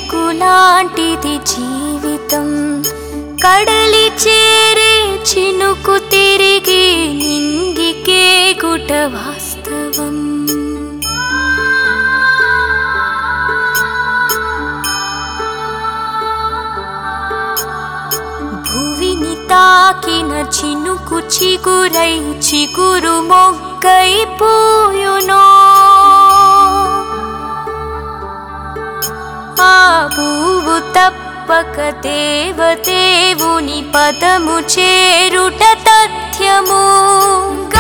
చినుకులాంటిది జీవితం కడలి చేరే చినుకు తిరిగి నింగికే గుట వాస్తవం భువిని తాకిన చినుకు చిగురై చిగురు మొగ్గై పూయునో ఆ పువ్వు తప్పక దేవదేవుని పదము చేరుట తథ్యము